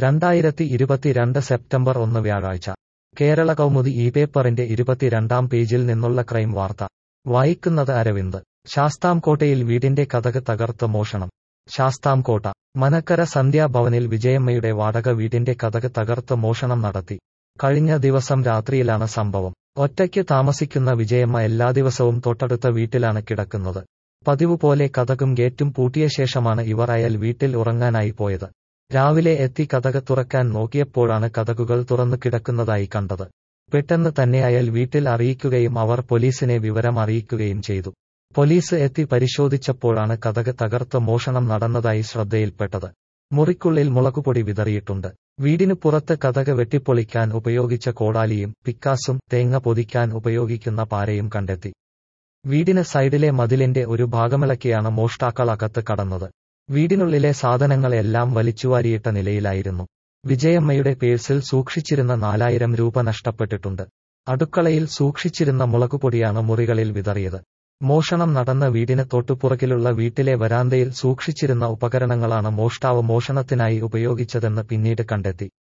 രണ്ടായിരത്തി ഇരുപത്തിരണ്ട് സെപ്റ്റംബർ ഒന്ന് വ്യാഴാഴ്ച കേരള കൗമുദി ഈ പേപ്പറിന്റെ ഇരുപത്തിരണ്ടാം പേജിൽ നിന്നുള്ള ക്രൈം വാർത്ത വായിക്കുന്നത് അരവിന്ദ് ശാസ്താംകോട്ടയിൽ വീടിന്റെ കതക് തകർത്ത് മോഷണം ശാസ്താംകോട്ട മനക്കര സന്ധ്യാഭവനിൽ വിജയമ്മയുടെ വാടക വീടിന്റെ കതക് തകർത്ത് മോഷണം നടത്തി കഴിഞ്ഞ ദിവസം രാത്രിയിലാണ് സംഭവം ഒറ്റയ്ക്ക് താമസിക്കുന്ന വിജയമ്മ എല്ലാ ദിവസവും തൊട്ടടുത്ത വീട്ടിലാണ് കിടക്കുന്നത് പതിവ് പോലെ കതകും ഗേറ്റും പൂട്ടിയ ശേഷമാണ് ഇവർ അയൽ വീട്ടിൽ ഉറങ്ങാനായി പോയത് രാവിലെ എത്തി കതക് തുറക്കാൻ നോക്കിയപ്പോഴാണ് കതകുകൾ തുറന്നു കിടക്കുന്നതായി കണ്ടത് പെട്ടെന്ന് തന്നെ അയൽ വീട്ടിൽ അറിയിക്കുകയും അവർ പോലീസിനെ വിവരം അറിയിക്കുകയും ചെയ്തു പോലീസ് എത്തി പരിശോധിച്ചപ്പോഴാണ് കതക് തകർത്ത് മോഷണം നടന്നതായി ശ്രദ്ധയിൽപ്പെട്ടത് മുറിക്കുള്ളിൽ മുളകുപൊടി വിതറിയിട്ടുണ്ട് വീടിന് പുറത്ത് കതക് വെട്ടിപ്പൊളിക്കാൻ ഉപയോഗിച്ച കോടാലിയും പിക്കാസും തേങ്ങ പൊതിക്കാൻ ഉപയോഗിക്കുന്ന പാരയും കണ്ടെത്തി വീടിന് സൈഡിലെ മതിലിന്റെ ഒരു ഭാഗമിളക്കിയാണ് മോഷ്ടാക്കൾ അകത്ത് കടന്നത് വീടിനുള്ളിലെ സാധനങ്ങളെല്ലാം വലിച്ചുവാരിയിട്ട നിലയിലായിരുന്നു വിജയമ്മയുടെ പേഴ്സിൽ സൂക്ഷിച്ചിരുന്ന നാലായിരം രൂപ നഷ്ടപ്പെട്ടിട്ടുണ്ട് അടുക്കളയിൽ സൂക്ഷിച്ചിരുന്ന മുളകുപൊടിയാണ് മുറികളിൽ വിതറിയത് മോഷണം നടന്ന വീടിന് തൊട്ടുപുറകിലുള്ള വീട്ടിലെ വരാന്തയിൽ സൂക്ഷിച്ചിരുന്ന ഉപകരണങ്ങളാണ് മോഷ്ടാവ് മോഷണത്തിനായി ഉപയോഗിച്ചതെന്ന് പിന്നീട് കണ്ടെത്തി